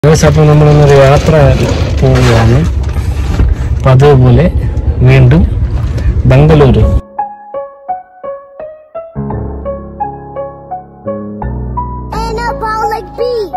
ദിവസം അപ്പോൾ നമ്മളൊന്നൊരു യാത്ര പോവുകയാണ് പതിവ് പോലെ വീണ്ടും ബംഗളൂരു Anabolic beats.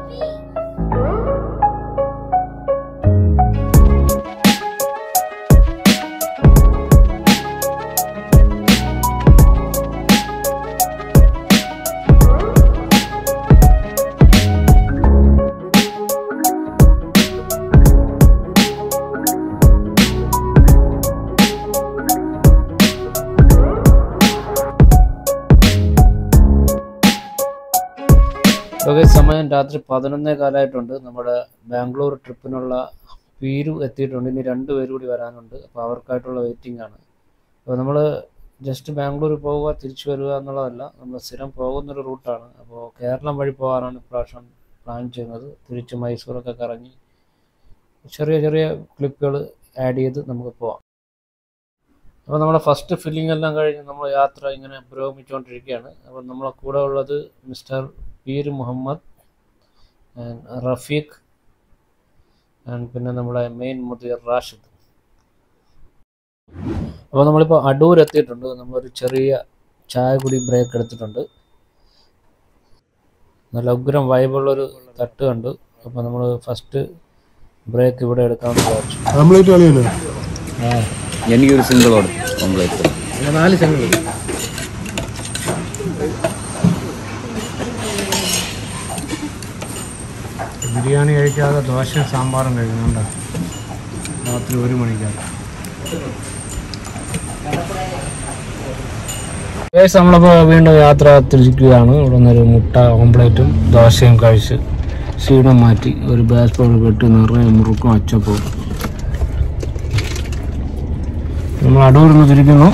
ഇതൊക്കെ സമയം രാത്രി പതിനൊന്നേ കാലമായിട്ടുണ്ട് നമ്മുടെ ബാംഗ്ലൂർ ട്രിപ്പിനുള്ള പീരു എത്തിയിട്ടുണ്ട് ഇനി രണ്ട് പേര് കൂടി വരാനുണ്ട് അപ്പോൾ അവർക്കായിട്ടുള്ള വെയിറ്റിംഗ് ആണ് അപ്പോൾ നമ്മൾ ജസ്റ്റ് ബാംഗ്ലൂർ പോവുക തിരിച്ചു വരിക എന്നുള്ളതല്ല നമ്മൾ സ്ഥിരം പോകുന്നൊരു റൂട്ടാണ് അപ്പോൾ കേരളം വഴി പോകാനാണ് ഇപ്രാവശ്യം പ്ലാൻ ചെയ്യുന്നത് തിരിച്ച് മൈസൂരൊക്കെ കറങ്ങി ചെറിയ ചെറിയ ക്ലിപ്പുകൾ ആഡ് ചെയ്ത് നമുക്ക് പോവാം അപ്പോൾ നമ്മുടെ ഫസ്റ്റ് ഫില്ലിംഗ് എല്ലാം കഴിഞ്ഞ് നമ്മൾ യാത്ര ഇങ്ങനെ പുരോഗമിച്ചുകൊണ്ടിരിക്കുകയാണ് അപ്പോൾ നമ്മളെ കൂടെ ഉള്ളത് mister Peer Muhammad and Rafeeq and പിന്നെ നമ്മുടെ മെയിൻ മുദീർ റാഷിദ് അപ്പോൾ നമ്മളിപ്പോൾ അടൂർ എത്തിയിട്ടുണ്ട് നമ്മളൊരു ചെറിയ ചായ കുടി ബ്രേക്ക് എടുത്തിട്ടുണ്ട് നല്ല ഉഗ്രം വൈബുള്ളൊരു തട്ട് കണ്ടു അപ്പോൾ നമ്മൾ ഫസ്റ്റ് ബ്രേക്ക് ഇവിടെ എടുക്കാമെന്ന് വിചാരിച്ചു കംപ്ലീറ്റ് കളിയല്ലേ എനിക്കൊരു സിംഗിൾ ഓംപ്ലേറ്റ് നാല് ചെങ്ങൾ ബിരിയാണി കഴിക്കാതെ ദോശയും സാമ്പാറും കഴിക്കുന്നുണ്ട് രാത്രി ഒരു മണിക്കാണ് ഏകദേശം നമ്മളിപ്പോൾ വീണ്ടും യാത്ര തിരിക്കുകയാണ് ഇവിടെ നിന്നൊരു മുട്ട ഓംപ്ലേറ്റും ദോശയും കഴിച്ച് ക്ഷീണം മാറ്റി ഒരു ബാസ്പോർട്ട് കെട്ടി നിറയെ മുറുക്കും അച്ചപ്പവും നമ്മൾ അടൂരിൽ നിന്ന് തിരിക്കുന്നു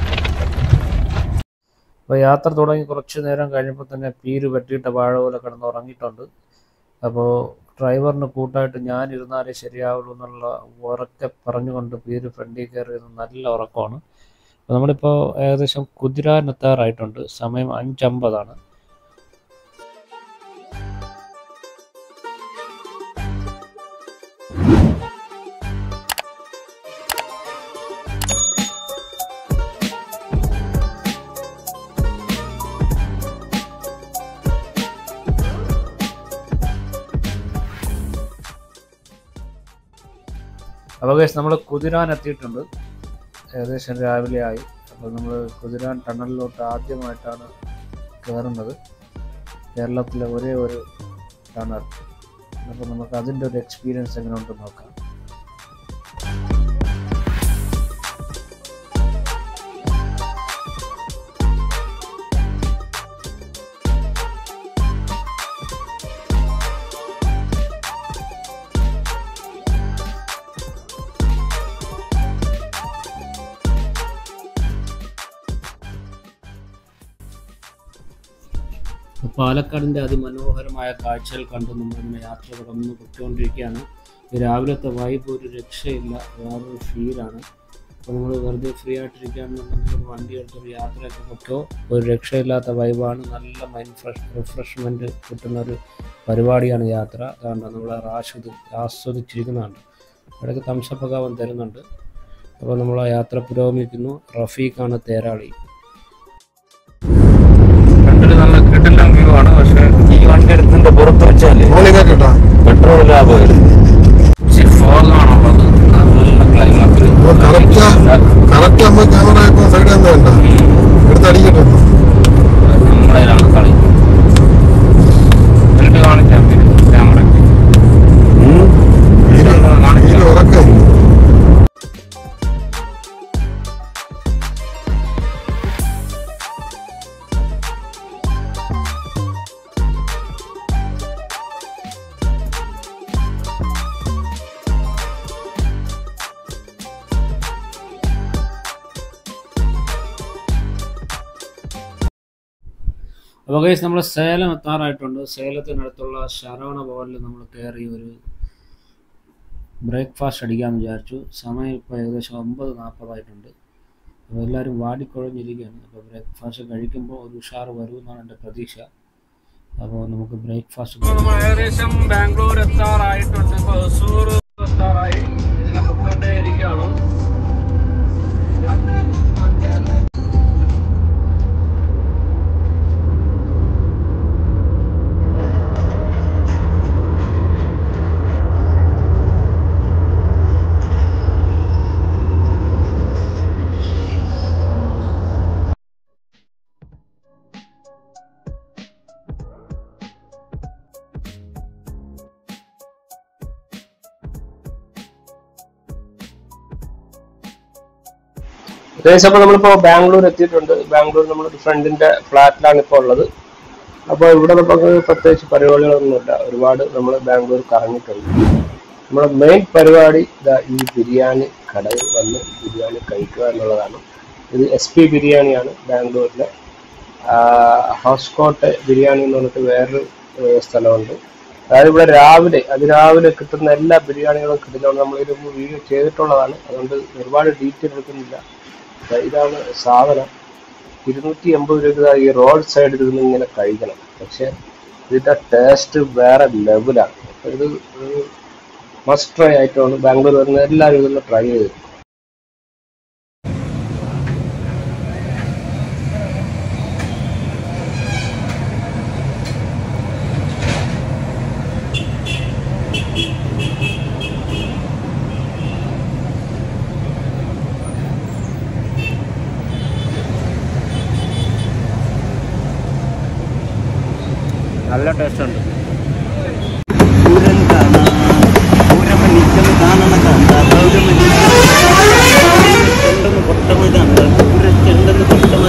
അപ്പോൾ യാത്ര തുടങ്ങി കുറച്ച് നേരം കഴിഞ്ഞപ്പോൾ തന്നെ പീര് വെട്ടിയിട്ട വാഴ പോലെ കിടന്ന് ഉറങ്ങിയിട്ടുണ്ട് അപ്പോൾ ഡ്രൈവറിന് കൂട്ടായിട്ട് ഞാൻ ഇരുന്നാലേ ശരിയാവുള്ളൂ എന്നുള്ള ഉറക്കെ പറഞ്ഞുകൊണ്ട് പീര് ഫ്രണ്ടിൽ കയറിയത് നല്ല ഉറക്കമാണ് അപ്പോൾ നമ്മളിപ്പോൾ ഏകദേശം കുതിരാനെത്താറായിട്ടുണ്ട് സമയം അഞ്ചമ്പതാണ് അപ്പോൾ കേസ് നമ്മൾ കുതിരാൻ എത്തിയിട്ടുണ്ട് ഏകദേശം രാവിലെ ആയി അപ്പോൾ നമ്മൾ കുതിരാൻ ടണലിലോട്ട് ആദ്യമായിട്ടാണ് കയറുന്നത് കേരളത്തിലെ ഒരേ ഒരു ടണൽ അപ്പോൾ നമുക്ക് അതിൻ്റെ ഒരു എക്സ്പീരിയൻസ് എങ്ങനെ ഉണ്ടെന്ന് നോക്കാം പാലക്കാടിൻ്റെ അതിമനോഹരമായ കാഴ്ചകൾ കണ്ട് നമ്മളിങ്ങനെ യാത്ര തുടർന്ന് പൊയ്ക്കൊണ്ടിരിക്കുകയാണ് ഈ രാവിലത്തെ വൈബ് ഒരു രക്ഷയില്ല വേറൊരു ഫീലാണ് അപ്പോൾ നമ്മൾ വെറുതെ ഫ്രീ ആയിട്ടിരിക്കുകയാണെന്നുണ്ടെങ്കിൽ ഒരു വണ്ടി എടുത്തൊരു യാത്രയൊക്കെ പൊക്കോ ഒരു രക്ഷയില്ലാത്ത വൈബാണ് നല്ല മൈൻഡ് ഫ്രഷ് റിഫ്രഷ്മെൻറ്റ് കിട്ടുന്ന ഒരു പരിപാടിയാണ് യാത്ര അതുകൊണ്ട് നമ്മൾ റാഷിദ് ആസ്വദിച്ചിരിക്കുന്നതാണ് ഇടയ്ക്ക് തംസപ്പൊക്കെ അവൻ തരുന്നുണ്ട് അപ്പോൾ നമ്മൾ ആ യാത്ര പുരോഗമിക്കുന്നു റഫീഖാണ് തേരാളി കണ്ടിട്ട് നല്ല കിട്ടില്ല വ്യൂ ആണ് പക്ഷേ ഈ വണ്ടി എടുത്തിന്റെ പുറത്ത് വെച്ചാല് മോളിൽ കേട്ടാ പെട്രോൾ ലാഭം വരുന്നത് ഫോഗാണുള്ളത് നല്ല ക്ലൈമറ്റ് കറക്റ്റ് കറക്റ്റ് അമ്മ ക്യാമറ ഇപ്പൊ സൈഡ് എന്താ വേണ്ട എടുത്തടിക്കട്ടെ നമ്മളതിലാണ് കളി എന്നിട്ട് കാണിക്കാം ക്യാമറ ഇതിൽ ഉറക്കം അപ്പോൾ കേസ് നമ്മൾ സേലം എത്താറായിട്ടുണ്ട് സേലത്തിനടുത്തുള്ള ശരവണ ഭവനിൽ നമ്മൾ കയറി ഒരു ബ്രേക്ക്ഫാസ്റ്റ് അടിക്കാമെന്ന് വിചാരിച്ചു സമയം ഇപ്പോൾ ഏകദേശം ഒമ്പത് നാൽപ്പതായിട്ടുണ്ട് അപ്പോൾ എല്ലാവരും വാടിക്കുഴഞ്ഞിരിക്കുകയാണ് അപ്പോൾ ബ്രേക്ക്ഫാസ്റ്റ് കഴിക്കുമ്പോൾ ഒരു ഉഷാർ വരുമെന്നാണ് എൻ്റെ പ്രതീക്ഷ അപ്പോൾ നമുക്ക് ബ്രേക്ക്ഫാസ്റ്റ് നമ്മൾ ഏകദേശം ബാംഗ്ലൂർ എത്താറായിട്ടുണ്ട് ഇപ്പൊ ഹൊസൂർ എത്താറായി ഇതിനെ പൊക്കോണ്ടേ ഇരിക്കുകയാണ് ഏകദേശം അപ്പോൾ നമ്മളിപ്പോ ബാംഗ്ലൂർ എത്തിയിട്ടുണ്ട് ബാംഗ്ലൂർ നമ്മുടെ ഫ്രണ്ടിന്റെ ഫ്ലാറ്റിലാണ് ഇപ്പോൾ ഉള്ളത് അപ്പോൾ ഇവിടെ നമുക്ക് പ്രത്യേകിച്ച് പരിപാടികളൊന്നുമില്ല ഒരുപാട് നമ്മൾ ബാംഗ്ലൂർ കറങ്ങിയിട്ടുണ്ട് നമ്മുടെ മെയിൻ പരിപാടി ഇതാ ഈ ബിരിയാണി കടയിൽ വന്ന് ബിരിയാണി കഴിക്കുക എന്നുള്ളതാണ് ഇത് എസ് പി ബിരിയാണിയാണ് ബാംഗ്ലൂരിലെ ഹോസ്കോട്ട് ബിരിയാണി എന്ന് പറഞ്ഞിട്ട് വേറൊരു ഏഹ്, സ്ഥലമുണ്ട് അതായത് ഇവിടെ രാവിലെ അതിരാവിലെ കിട്ടുന്ന എല്ലാ ബിരിയാണികളും കിട്ടുന്നതുകൊണ്ട് നമ്മൾ ഇത് വീഡിയോ ചെയ്തിട്ടുള്ളതാണ് അതുകൊണ്ട് ഒരുപാട് ഡീറ്റെയിൽ എടുക്കുന്നില്ല ദാ ഇതാണ് സാധനം ഇരുന്നൂറ്റി എൺപത് രൂപ ഈ റോഡ് സൈഡിൽ ഇരുന്ന് ഇങ്ങനെ കഴിക്കണം പക്ഷെ ഇതിന്റെ ടേസ്റ്റ് വേറെ ലെവലാണ് അപ്പൊ ഇത് ഒരു മസ്റ്റ് ട്രൈ ആയിട്ടാണ് ബാംഗ്ലൂർ വരുന്ന എല്ലാവരും ഇതൊന്ന് ട്രൈ ചെയ്ത് നല്ല ടേസ്റ്റ് ഉണ്ട് പൂരം കാണാം പൂരമണിക്കൽ കാണണ കണ്ട പൗരമണി ചെണ്ടെന്ന് പൊട്ടമ കണ്ട പൂരച്ചെണ്ടെന്ന് പൊട്ടമ